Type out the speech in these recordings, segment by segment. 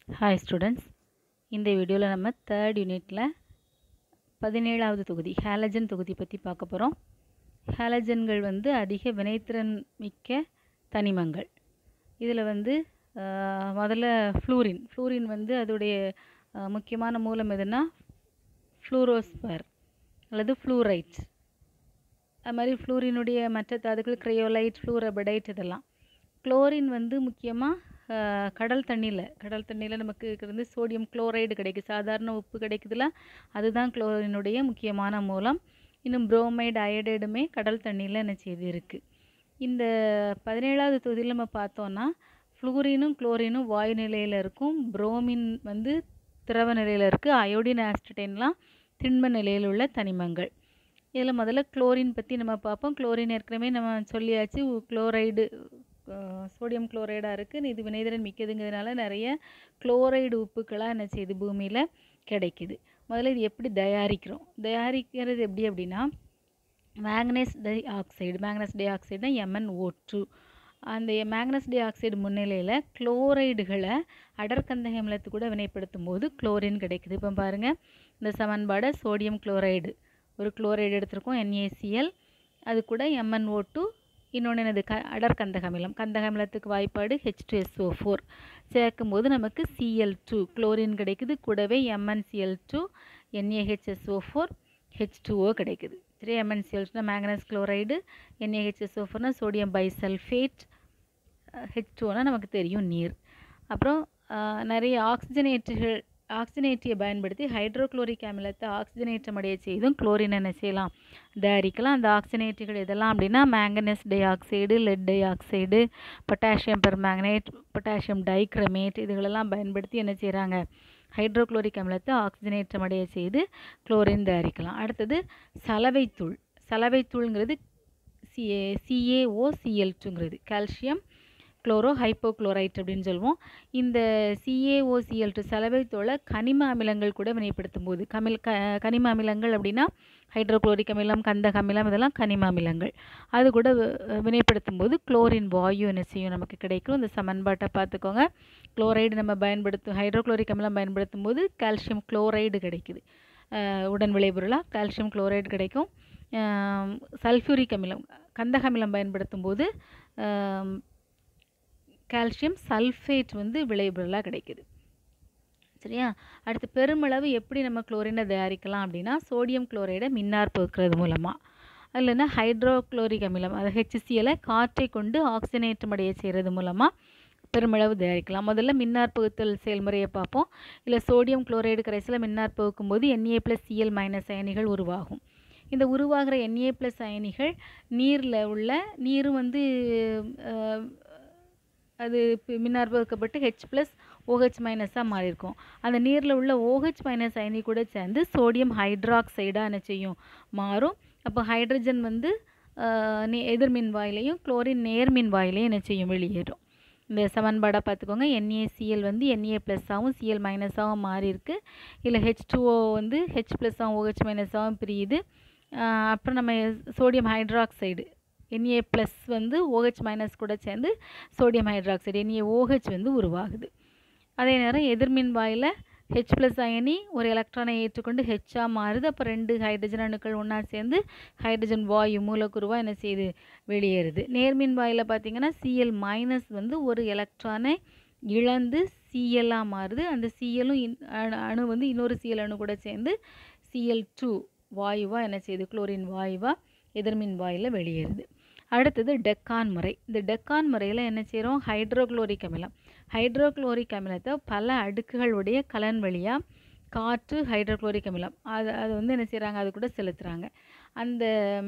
hi students இந்த வீடியோவில் நம்ம தேர்ட் யூனிட்டில் பதினேழாவது தொகுதி ஹேலஜன் தொகுதி பற்றி பார்க்க போகிறோம் ஹேலஜன்கள் வந்து அதிக வினைத்திறன் மிக்க தனிமங்கள் இதில் வந்து ஆஹ், முதல்ல ஃப்ளூரின் ஃப்ளூரின் வந்து அதோடைய ஆஹ், முக்கியமான மூலம் எதுனா ஃப்ளூரோஸ்பர் அல்லது ஃப்ளூரைட் அது மாதிரி ஃப்ளூரினுடைய மற்ற தாதுக்கள் கிரையோலைட் ஃப்ளூரபடைட் இதெல்லாம் குளோரின் வந்து முக்கியமாக கடல் தண்ணியில் கடல் தண்ணியில் நமக்கு வந்து சோடியம் குளோரைடு கிடைக்குது சாதாரண உப்பு கிடைக்குதுல அதுதான் குளோரினுடைய முக்கியமான மூலம் இன்னும் புரோமைடு அயடைடுமே கடல் தண்ணியில் என்ன செய்து இருக்குது இந்த பதினேழாவது தொகுதியில் நம்ம பார்த்தோன்னா ஃப்ளூரினும் குளோரினும் வாயு நிலையில் இருக்கும் புரோமின் வந்து திரவ நிலையில் இருக்குது அயோடின் ஆஸ்டடைன்லாம் திண்ம நிலையில் உள்ள தனிமங்கள் இதில் முதல்ல குளோரின் பற்றி நம்ம பார்ப்போம் குளோரின் ஏற்கனவே நம்ம சொல்லியாச்சு குளோரைடு சோடியம் குளோரைடாக இருக்குது இது வினைதிறன் மிக்கதுங்கிறதுனால நிறைய குளோரைடு உப்புக்களாக என்ன செய்யுது பூமியில் கிடைக்குது முதல்ல இது எப்படி தயாரிக்கிறோம் தயாரிக்கிறது எப்படி அப்படின்னா மேக்னஸ் டை ஆக்சைடு மேக்னஸ் டை ஆக்சைடுனா எம்என்ஓ டூ அந்த மேக்னஸ் டை ஆக்சைடு முன்னிலையில் குளோரைடுகளை அடர்கந்தக அமிலத்து கூட வினைப்படுத்தும் போது குளோரின் கிடைக்குது இப்போ பாருங்கள் இந்த சமன்பாடை சோடியம் குளோரைடு ஒரு குளோரைடு எடுத்திருக்கோம் NaCl அது கூட எம்என்ஓ டூ இன்னொன்று என்னது க அடர் கந்தக அமிலம் கந்தக அமிலத்துக்கு வாய்ப்பாடு ஹெச் டூ எஸ்ஓ ஃபோர் சேர்க்கும் போது நமக்கு சிஎல் டூ குளோரின் கிடைக்குது கூடவே MNCL two NAHSO four H two O கிடைக்குது சரி எம்என்சிஎல்னா மேங்கனஸ் குளோரைடு என்ஏஹெச்எஸ்ஓ ஃபோர்னா சோடியம் பைசல்ஃபேட் ஹெச் டூனா நமக்கு தெரியும் நீர் அப்புறம் ஆஹ், நிறைய ஆக்சிஜனேற்றுகள் ஆக்சிஜனேற்றியை பயன்படுத்தி ஹைட்ரோகுளோரிக் அமிலத்தை ஆக்சிஜனேற்றம் அடைய செய்தும் குளோரின் என்ன செய்யலாம் தயாரிக்கலாம் அந்த ஆக்சிஜனேற்றுகள் எதெல்லாம் அப்படின்னா manganese dioxide lead dioxide potassium permanganate potassium dichromate இதுகளெல்லாம் பயன்படுத்தி என்ன செய்கிறாங்க ஹைட்ரோகுளோரிக் அமிலத்தை ஆக்சிஜனேற்றம் அடைய செய்து குளோரின் தயாரிக்கலாம் அடுத்தது சலவைத்தூள் சலவைத்தூள்ங்கிறது சிஏ சிஏஓ சிஎல் டூங்கிறது கால்சியம் குளோரோ ஹைப்போக்ளோரைட் அப்படின்னு சொல்லுவோம் இந்த சிஏஓசிஎல் டூ சலவைத்தோலை கனிம அமிலங்கள் கூட வினைப்படுத்தும் போது கமில் க கனிம அமிலங்கள் அப்படின்னா ஹைட்ரோகுளோரிக் அமிலம் கந்தக அமிலம் இதெல்லாம் கனிம அமிலங்கள் அது கூட வி- வினைப்படுத்தும் போது குளோரின் வாயு என்ன செய்யும் நமக்கு கிடைக்கும் இந்த சமன்பாட்டை பார்த்துக்கோங்க குளோரைடு நம்ம பயன்படுத்தும் ஹைட்ரோகுளோரிக் அமிலம் பயன்படுத்தும் போது கால்சியம் குளோரைடு கிடைக்குது அஹ் உடன் விளைபொருளாக கால்சியம் குளோரைடு கிடைக்கும் சல்ஃபியூரிக் அமிலம் கந்தக அமிலம் பயன்படுத்தும் போது ஆம், கால்சியம் சல்ஃபேட் வந்து விளைபொருளாக கிடைக்குது சரியா அடுத்து பெருமளவு எப்படி நம்ம குளோரினை தயாரிக்கலாம் அப்படின்னா சோடியம் குளோரைடை மின்னார் போக்குறது மூலமாக இல்லைன்னா ஹைட்ரோகுளோரிக் அமிலம் அது ஹெச்சிசிஎலை காற்றை கொண்டு ஆக்சிஜனேற்றம் அடைய செய்கிறது மூலமாக பெருமளவு தயாரிக்கலாம் முதல்ல மின்னார் புகுத்தல் செயல்முறையை பார்ப்போம் இல்லை சோடியம் குளோரைடு கரைசலில் மின்னார் புகுக்கும்போது Na ப்ளஸ் சிஎல் மைனஸ் அயனிகள் உருவாகும் இந்த உருவாகிற Na ப்ளஸ் அயனிகள் நீரில் உள்ள நீரும் வந்து அஹ், அது பி- மின்னார் வகுக்கப்பட்டு ஹெச் ப்ளஸ் ஓஹெச் மைனஸாக மாறியிருக்கும் அந்த நீரில் உள்ள ஓஹெச் மைனஸ் அயனி கூட சேர்ந்து சோடியம் ஹைட்ராக்சைடாக என்ன செய்யும் மாறும் அப்போ ஹைட்ரஜன் வந்து ஆஹ், நே- எதிர்மின் வாயிலையும் குளோரின் நேர்மின் வாயிலையும் என்ன செய்யும் வெளியேறும் இந்த சமன்பாடாக பார்த்துக்கோங்க NaCl வந்து Na ப்ளஸ்ஸாகவும் சிஎல் மைனஸாகவும் மாறி இருக்கு இல்லை ஹெச் டூஓ வந்து ஹெச் ப்ளஸ்ஸாகவும் ஓஹெச் மைனஸாகவும் பிரியுது ஆஹ், அப்புறம் நம்ம சோடியம் ஹைட்ராக்சைடு Na ப்ளஸ் வந்து OH மைனஸ் கூட சேர்ந்து சோடியம் ஹைட்ராக்சைடு NaOH வந்து உருவாகுது அதே நேரம் எதிர்மின் வாயில் ஹெச் ப்ளஸ் அயனி ஒரு எலக்ட்ரானை ஏற்றுக்கொண்டு ஹெச்சாக மாறுது அப்போ ரெண்டு ஹைட்ரஜன் அணுக்கள் ஒன்றா சேர்ந்து ஹைட்ரஜன் வாயு மூலக்கூறுவாக என்ன செய்யுது வெளியேறுது நேர்மின் வாயில் பார்த்தீங்கன்னா சிஎல் மைனஸ் வந்து ஒரு எலக்ட்ரானை இழந்து சிஎல்லாக மாறுது அந்த சிஎல்லும் அணு அணு வந்து இன்னொரு சிஎல் அணு கூட சேர்ந்து சிஎல் டூ வாயுவாக என்ன செய்யுது குளோரின் வாயுவாக எதிர்மின் வாயில் வெளியேறுது அடுத்தது டெக்கான் முறை இந்த டெக்கான் முறையில் என்ன செய்கிறோம் ஹைட்ரோகுளோரிக் அமிலம் ஹைட்ரோகுளோரிக் அமிலத்தை பல அடுக்குகளுடைய கலன் வழியாக காற்று ஹைட்ரோகுளோரிக் அமிலம் அது அது வந்து என்ன செய்கிறாங்க அது கூட செலுத்துகிறாங்க அந்த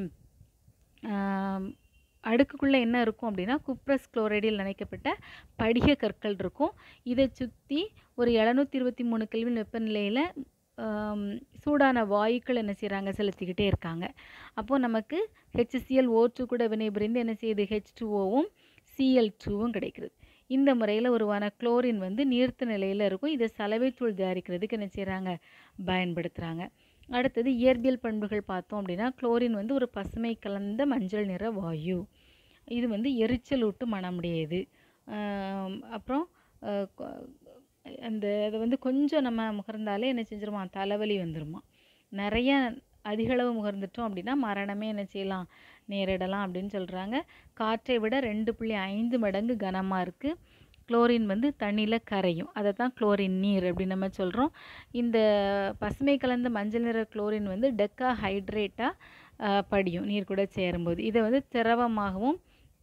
ஆம், அடுக்குக்குள்ளே என்ன இருக்கும் அப்படின்னா குப்ரஸ் குளோரைடில் நினைக்கப்பட்ட படிக கற்கள் இருக்கும் இதை சுற்றி ஒரு எழுநூற்றி இருபத்தி மூணு கெல்வின் வெப்பநிலையில் ஆம், சூடான வாயுக்கள் என்ன செய்கிறாங்க செலுத்திக்கிட்டே இருக்காங்க அப்போது நமக்கு ஹெச்சிசிஎல் ஓ டூ கூட வினைபுரிந்து என்ன செய்யுது ஹெச் டூஓவும் சிஎல் டூவும் கிடைக்கிறது இந்த முறையில் உருவான குளோரின் வந்து நீர்த்த நிலையில் இருக்கும் இதை சலவைத்தூள் தயாரிக்கிறதுக்கு என்ன செய்கிறாங்க பயன்படுத்துகிறாங்க அடுத்தது இயற்பியல் பண்புகள் பார்த்தோம் அப்படின்னா குளோரின் வந்து ஒரு பசுமை கலந்த மஞ்சள் நிற வாயு இது வந்து எரிச்சலூட்டு மனமுடையது ஆம், அப்புறம் அஹ், கொ- அந்த அந்த இதை வந்து கொஞ்சம் நம்ம முகர்ந்தாலே என்ன செஞ்சிருமா தலைவலி வந்துருமா நிறைய அதிகளவு முகர்ந்துட்டோம் அப்படின்னா மரணமே என்ன செய்யலாம் நேரிடலாம் அப்படின்னு சொல்கிறாங்க காற்றை விட ரெண்டு புள்ளி ஐந்து மடங்கு கனமாக இருக்குது குளோரின் வந்து தண்ணியில் கரையும் அதை தான் குளோரின் நீர் அப்படின்னு நம்ம சொல்கிறோம் இந்த பசுமை கலந்த மஞ்சள் நிற குளோரின் வந்து டெக்கா ஹைட்ரேட்டாக படியும் நீர் கூட சேரும்போது இதை வந்து திரவமாகவும்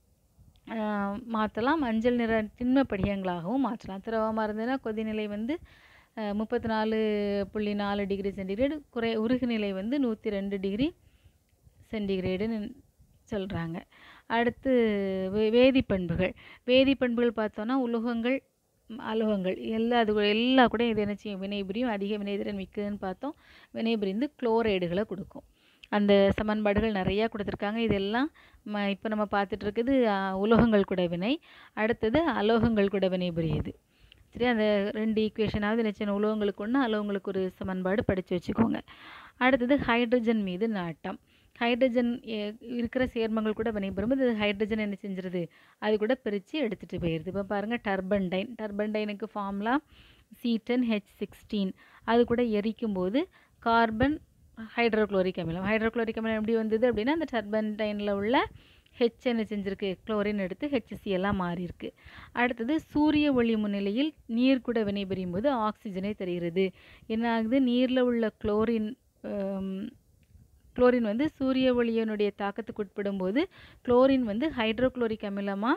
மாற்றலாம் மஞ்சள் நிற திண்ம படிகங்களாகவும் மாற்றலாம் திரவமாக இருந்ததுன்னா கொதிநிலை வந்து முப்பத்தி நாலு புள்ளி நாலு டிகிரி சென்டிகிரேடு குறை உருகுநிலை வந்து நூற்றி ரெண்டு டிகிரி சென்டிகிரேடுன்னு சொல்கிறாங்க அடுத்து வே வேதிப்பண்புகள் வேதிப்பண்புகள் பார்த்தோன்னா உலோகங்கள் அலோகங்கள் எல்லா அது கூட எல்லா கூட இது என்ன செய்யும் வினைபுரியும் அதிக வினைதிறன் மிக்குதுன்னு பார்த்தோம் வினைபுரிந்து குளோரைடுகளை கொடுக்கும் அந்த சமன்பாடுகள் நிறையா கொடுத்துருக்காங்க இதெல்லாம் ம இப்போ நம்ம பார்த்துட்டு இருக்குது உலோகங்கள் கூட வினை அடுத்தது அலோகங்கள் கூட வினைபுரியுது சரி அந்த ரெண்டு ஈக்குவேஷனாவது என்ன செய்யணும் உலோகங்களுக்கு ஒன்று அலோகங்களுக்கு ஒரு சமன்பாடு படித்து வச்சுக்கோங்க அடுத்தது ஹைட்ரஜன் மீது நாட்டம் ஹைட்ரஜன் இருக்கிற சேர்மங்கள் கூட வினைபெறும் இது ஹைட்ரஜன் என்ன செஞ்சிருது அது கூட பிரித்து எடுத்துகிட்டு போயிடுது இப்போ பாருங்கள் டர்பன்டைன் டர்பன்டைனுக்கு formula C ten H sixteen அது கூட எரிக்கும் போது கார்பன் ஹைட்ரோக்ளோரிக் அமிலம் ஹைட்ரோக்ளோரிக் அமிலம் எப்படி வந்தது அப்படின்னா அந்த டர்பன்டைனில் உள்ள ஹெச் என்ன செஞ்சுருக்கு குளோரின் எடுத்து ஹெச்சிசி எல்லாம் மாறியிருக்கு அடுத்தது சூரிய ஒளி முன்னிலையில் நீர் கூட வினைபுரியும் போது ஆக்சிஜனை தருகிறது என்ன ஆகுது நீரில் உள்ள குளோரின் குளோரின் வந்து சூரிய ஒளியினுடைய தாக்கத்துக்கு உட்படும் போது குளோரின் வந்து ஹைட்ரோக்ளோரிக் அமிலமாக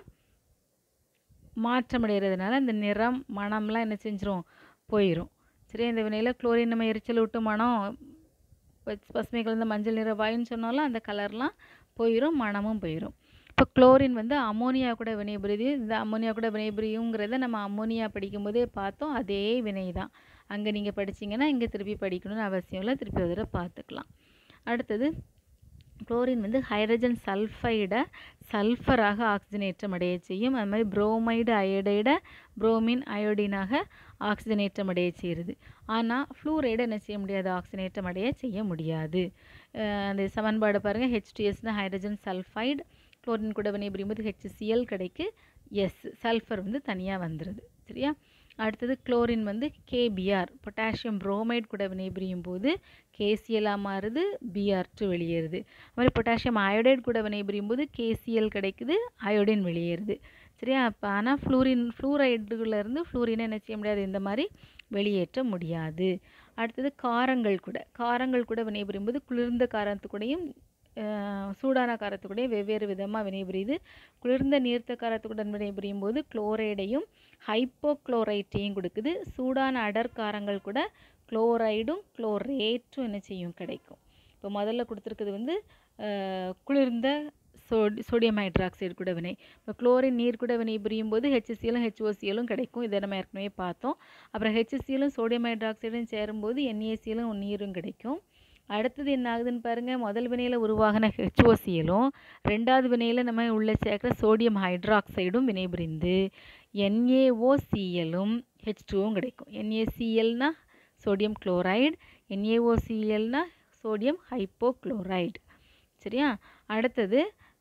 மாற்றமடைகிறதுனால அந்த நிறம் மணம்லாம் என்ன செஞ்சிரும் போயிடும் சரி இந்த வினையில் குளோரின் நம்ம எரிச்சல் விட்டு மனம் பசுமை கலந்த மஞ்சள் நிற வாயுன்னு சொன்னாலும் அந்த கலர்லாம் போயிடும் மணமும் போயிடும் இப்போ குளோரின் வந்து அமோனியா கூட வினைபுரியுது இந்த அமோனியா கூட வினைபுரியுங்கிறத நம்ம அமோனியா படிக்கும்போதே பார்த்தோம் அதே வினை தான் அங்கே நீங்கள் படிச்சிங்கன்னா இங்கே திருப்பி படிக்கணும்னு அவசியம் இல்லை திருப்பி ஒரு தடவை பார்த்துக்கலாம் அடுத்தது குளோரின் வந்து ஹைட்ரஜன் சல்ஃபைடை சல்ஃபராக ஆக்சிஜனேற்றம் அடைய செய்யும் அது மாதிரி புரோமைடு அயோடைடை புரோமின் அயோடினாக ஆக்சிஜனேற்றம் அடைய செய்கிறது ஆனால் ஃப்ளூரைடை என்ன செய்ய முடியாது ஆக்சிஜனேற்றம் அடைய செய்ய முடியாது அந்த சமன்பாடு பாருங்கள் ஹெச்டிஎஸ்னா ஹைட்ரஜன் சல்ஃபைடு குளோரின் கூட வினைபுரியும் போது ஹெச்சிஎல் கிடைக்கு எஸ் சல்ஃபர் வந்து தனியாக வந்துடுது சரியா அடுத்தது குளோரின் வந்து கேபிஆர் பொட்டாசியம் புரோமைட் கூட வினைபுரியும் போது கேசிஎலாக மாறுது பிஆர் டூ வெளியேறுது அது மாதிரி பொட்டாசியம் அயோடைட் கூட வினைபுரியும் போது கேசிஎல் கிடைக்குது அயோடின் வெளியேறுது சரியா அப்போ ஆனால் ஃப்ளூரின் ஃப்ளூரைடுலேருந்து ஃப்ளூரினை என்ன செய்ய முடியாது இந்த மாதிரி வெளியேற்ற முடியாது அடுத்தது காரங்கள் கூட காரங்கள் கூட வினைபுரியும் போது குளிர்ந்த காரத்துக்கூடையும் சூடான காரத்துக்கூடையும் வெவ்வேறு விதமாக வினைபுரியுது குளிர்ந்த நீர்த்த காரத்துக்குடன் வினைபுரியும் போது குளோரைடையும் ஹைப்போக்ளோரைட்டையும் கொடுக்குது சூடான அடர்காரங்கள் கூட குளோரைடும் குளோரேட்டும் என்ன செய்யும் கிடைக்கும் இப்போ முதல்ல கொடுத்துருக்குது வந்து குளிர்ந்த சோடி சோடியம் ஹைட்ராக்சைடு கூட வினை இப்போ குளோரின் நீர் கூட வினை புரியும் போது ஹெச்சிசிஎலும் ஹெச்ஓசிஎலும் கிடைக்கும் இதை நம்ம ஏற்கனவே பார்த்தோம் அப்புறம் ஹெச்சிசிஎலும் சோடியம் ஹைட்ராக்சைடும் சேரும்போது என்ஏசிஎலும் நீரும் கிடைக்கும் அடுத்தது என்ன ஆகுதுன்னு பாருங்கள் முதல் வினையில் உருவாகின ஹெச்ஓசிஎலும் ரெண்டாவது வினையில் நம்ம உள்ளே சேர்க்குற சோடியம் ஹைட்ராக்சைடும் வினைபுரிந்து என்ஏஓசிஎலும் ஹெச் டூவும் கிடைக்கும் என்ஏசிஎல்னா சோடியம் குளோரைடு என்ஏஓசிஎல்னா சோடியம் ஹைப்போக்ளோரைடு சரியா அடுத்தது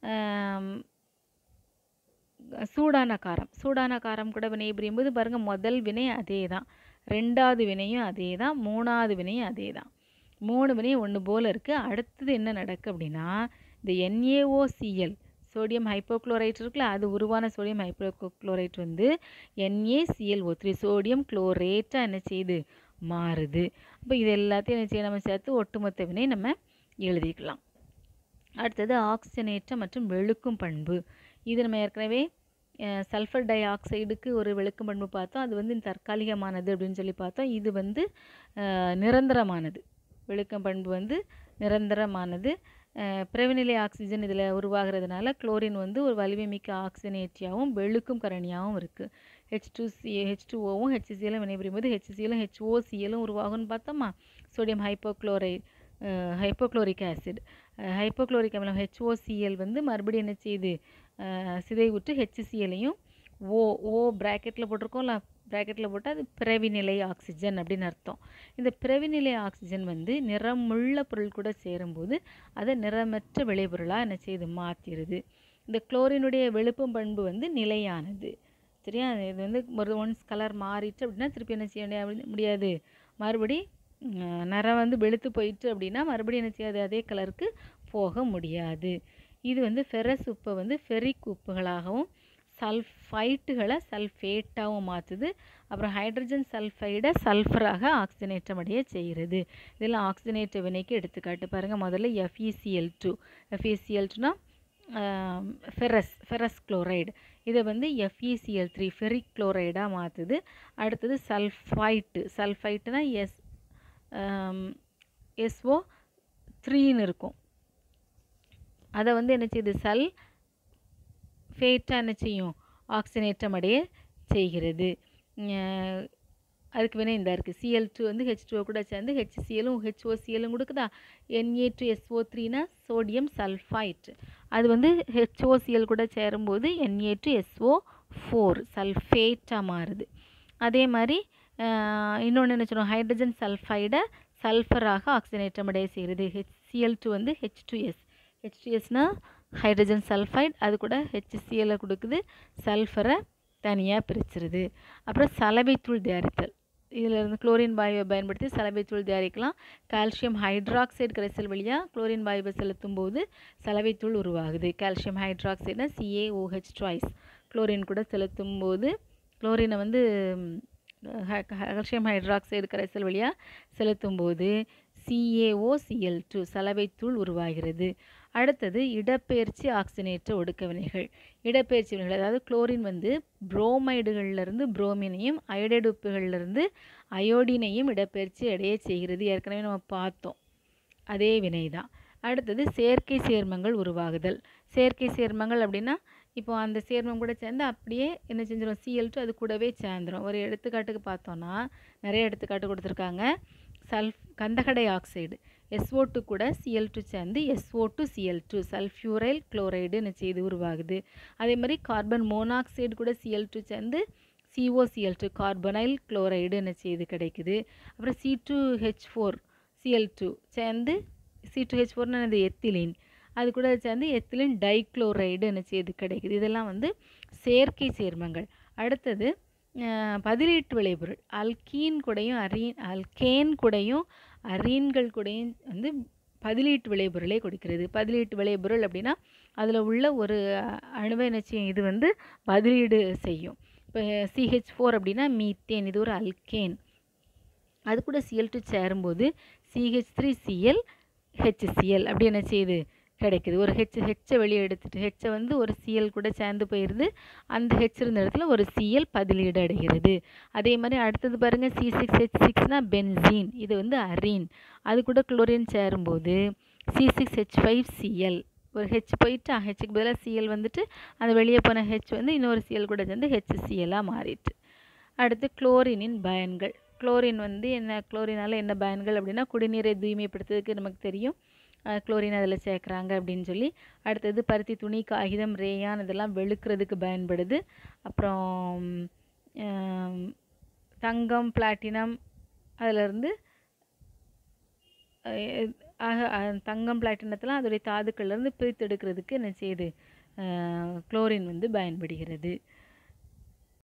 சூடான காரம் சூடான காரம் கூட வினைபுரியும் போது பாருங்கள் முதல் வினை அதே தான் ரெண்டாவது வினையும் அதே தான் மூணாவது வினையும் அதே தான் மூணு வினையும் ஒன்று போல் இருக்குது அடுத்தது என்ன நடக்கு அப்படின்னா இந்த என்ஏஓசிஎல் சோடியம் ஹைப்போக்ளோரைட் இருக்குல்ல அது உருவான சோடியம் ஹைப்போக்ளோரைட் வந்து என்ஏசிஎல்ஓ த்ரீ சோடியம் குளோரேட்டாக என்ன செய்யுது மாறுது அப்போ இது எல்லாத்தையும் என்ன செய்ய நம்ம சேர்த்து ஒட்டுமொத்த வினை நம்ம எழுதிக்கலாம் அடுத்தது ஆக்சிஜனேற்றம் மற்றும் வெளுக்கும் பண்பு இது நம்ம ஏற்கனவே சல்ஃபர் டை ஆக்சைடுக்கு ஒரு வெளுக்கும் பண்பு பார்த்தோம் அது வந்து தற்காலிகமானது அப்படின்னு சொல்லி பார்த்தோம் இது வந்து நிரந்தரமானது வெளுக்கும் பண்பு வந்து நிரந்தரமானது பிறவிநிலை ஆக்சிஜன் இதில் உருவாகிறதுனால குளோரின் வந்து ஒரு வலிமை மிக்க ஆக்சிஜனேற்றியாகவும் வெளுக்கும் கரணியாகவும் இருக்குது H two C H two ஓவும் ஹெச்சிசிஎலும் வினைபுரியும் போது ஹெச்சிசிஎலும் ஹெச்ஓசிஎலும் உருவாகும்னு பார்த்தோமா sodium hypochlorite hypochloric acid hypochloric அமிலம் ஹெச்ஓசிஎல் வந்து மறுபடியும் என்ன செய்யுது சிதைவுற்று ஹெச்சிசிஎலையும் ஓ ஓ ப்ராக்கெட்டில் போட்டிருக்கோம்ல ப்ராக்கெட்டில் போட்டால் அது பிறவிநிலை ஆக்சிஜன் அப்படின்னு அர்த்தம் இந்த பிறவிநிலை ஆக்சிஜன் வந்து நிறமுள்ள பொருள் கூட சேரும்போது அதை நிறமற்ற விளைபொருளாக என்ன செய்யுது மாற்றிடுது இந்த குளோரினுடைய வெளுப்பும் பண்பு வந்து நிலையானது சரியா இது வந்து ஒரு ஒன்ஸ் கலர் மாறிட்டு அப்படின்னா திருப்பி என்ன செய்ய முடியா- முடியாது மறுபடி ம், நிறம் வந்து வெளுத்து போயிட்டு அப்படின்னா மறுபடியும் என்ன செய்யாது அதே கலருக்கு போக முடியாது இது வந்து ஃபெரஸ் உப்பை வந்து ஃபெரிக் உப்புகளாகவும் சல்ஃபைட்டுகளை சல்ஃபேட்டாகவும் மாற்றுது அப்புறம் ஹைட்ரஜன் சல்ஃபைடை சல்ஃபராக ஆக்சிஜனேற்றம் அடைய செய்கிறது இதெல்லாம் ஆக்சிஜனேற்ற வினைக்கு எடுத்துக்காட்டு பாருங்கள் முதல்ல எஃப்இசிஎல் டூ எஃப்இசிஎல் டூனா ஃபெரஸ் ஃபெரஸ் குளோரைடு இதை வந்து எஃப்இசிஎல் த்ரீ ஃபெரிக் குளோரைடாக மாற்றுது அடுத்தது சல்ஃபைட்டு சல்ஃபைட்டுனா எஸ் எஸ்ஓ த்ரீன்னு இருக்கும் அதை வந்து என்ன செய்யுது சல் ஃபேட்டாக என்ன செய்யும் ஆக்சிஜனேற்றம் அடைய செய்கிறது அஹ் அதுக்கு வேணால் இந்த இருக்குது சிஎல் டூ வந்து ஹெச் டூ கூட சேர்ந்து ஹெச்சிஎலும் ஹெச்ஓசிஎலும் கொடுக்குதா என்ஏ டூ எஸ்ஓ த்ரீனா சோடியம் சல்ஃபைட் அது வந்து ஹெச்ஓசிஎல் கூட சேரும்போது என்ஏ டூ எஸ்ஓ ஃபோர் சல்ஃபேட்டாக மாறுது அதே மாதிரி இன்னொன்று என்ன சொல்லுவோம் ஹைட்ரஜன் சல்ஃபைடை சல்ஃபராக ஆக்சிஜனேற்றம் அடைய செய்கிறது ஹெச்சிஎல் டூ வந்து H two S H two எஸ்னா ஹைட்ரஜன் சல்ஃபைட் அது கூட ஹெச்சிசிஎல்லை கொடுக்குது சல்ஃபரை தனியாக பிரிச்சிருது அப்புறம் சலவைத்தூள் தயாரித்தல் இதில் இருந்து குளோரின் வாயுவை பயன்படுத்தி சலவைத்தூள் தயாரிக்கலாம் கால்சியம் ஹைட்ராக்சைடு கரைசல் வழியாக குளோரின் வாயுவை செலுத்தும் போது சலவைத்தூள் உருவாகுது கால்சியம் ஹைட்ராக்சைடுனா சிஏஓஹெச் ட்வைஸ் குளோரின் கூட செலுத்தும் போது குளோரினை வந்து கால்சியம் ஹைட்ராக்சைடு கரைசல் வழியாக செலுத்தும் போது சிஏஓசிஎல் டூ சலவைத்தூள் உருவாகிறது அடுத்தது இடப்பெயர்ச்சி ஆக்சிஜனேற்ற ஒடுக்க வினைகள் இடப்பெயர்ச்சி வினைகள் அதாவது குளோரின் வந்து புரோமைடுகள்லேருந்து புரோமினையும் அயோடைடு உப்புகள்லேருந்து அயோடினையும் இடப்பெயர்ச்சி அடைய செய்கிறது ஏற்கனவே நம்ம பார்த்தோம் அதே வினை தான் அடுத்தது செயற்கை சேர்மங்கள் உருவாகுதல் செயற்கை சேர்மங்கள் அப்படின்னா இப்போ அந்த சேர்மம் கூட சேர்ந்து அப்படியே என்ன செஞ்சிடும் சிஎல் டூ அது கூடவே சேர்ந்துடும் ஒரு எடுத்துக்காட்டுக்கு பார்த்தோன்னா நிறைய எடுத்துக்காட்டு கொடுத்துருக்காங்க சல்ஃப் கந்தகடை ஆக்சைடு SO2 டூ கூட சிஎல் டூ சேர்ந்து SO2 two CL two sulphuryl குளோரைடுன்னு செய்து உருவாகுது அதே மாதிரி கார்பன் மோனாக்சைடு கூட சிஎல் டூ சேர்ந்து சிஓசிஎல் டூ கார்பனைல் குளோரைடுன்னு செய்து கிடைக்குது அப்புறம் C two H four CL two சேர்ந்து சி டூ ஹெச் ஃபோர்னு அது எத்திலின் அது கூட சேர்ந்து எத்திலின் டைக்ளோரைடுன்னு செய்து கிடைக்குது இதெல்லாம் வந்து செயற்கை சேர்மங்கள் அடுத்தது அஹ், பதிலீட்டு விளைபொருள் அல்கீன் கூடயும் அரீன் அல்கேன் கூடயும் அரீன்கள் கூடயும் வந்து பதிலீட்டு விளைபொருளை கொடுக்கிறது பதிலீட்டு விளைபொருள் அப்படின்னா அதில் உள்ள ஒரு அஹ், அணுவை என்ன செய்யும் இது வந்து பதிலீடு செய்யும் இப்போ சிஹெச் ஃபோர் அப்படின்னா மீத்தேன் இது ஒரு அல்கேன் அது கூட சிஎல் டூ சேரும்போது சிஹெச் த்ரீ சிஎல் ஹெச்சிஎல் அப்படி என்ன செய்யுது கிடைக்குது ஒரு ஹெச் ஹெச்சை வெளியே எடுத்துட்டு ஹெச்சை வந்து ஒரு சிஎல் கூட சேர்ந்து போயிடுது அந்த ஹெச் இருந்த இடத்துல ஒரு சிஎல் பதிலீடு அடைகிறது அதே மாதிரி அடுத்தது பாருங்கள் சி சிக்ஸ் ஹெச் சிக்ஸ்னால் பென்சீன் இது வந்து அரீன் அது கூட குளோரின் சேரும்போது C six H five CL ஒரு ஹெச் போயிட்டு ஹெச்சுக்கு பதிலாக சிஎல் வந்துட்டு அந்த வெளியே போன ஹெச் வந்து இன்னொரு சிஎல் கூட சேர்ந்து ஹெச்சிஎல்லாக மாறிட்டு அடுத்து குளோரினின் பயன்கள் குளோரின் வந்து என்ன குளோரினால் என்ன பயன்கள் அப்படின்னா குடிநீரை தூய்மைப்படுத்துறதுக்கு நமக்கு தெரியும் அஹ் குளோரின் அதில் சேர்க்குறாங்க அப்படின்னு சொல்லி அடுத்தது பருத்தி துணி காகிதம் ரேயான் இதெல்லாம் வெளுக்கிறதுக்கு பயன்படுது அப்புறம் ஆம், தங்கம் பிளாட்டினம் அதிலிருந்து அஹ் ஆக அஹ் தங்கம் பிளாட்டினத்தெல்லாம் அதோடைய தாதுக்கள்லேருந்து பிரித்து எடுக்கிறதுக்கு என்ன செய்யுது அஹ் குளோரின் வந்து பயன்படுகிறது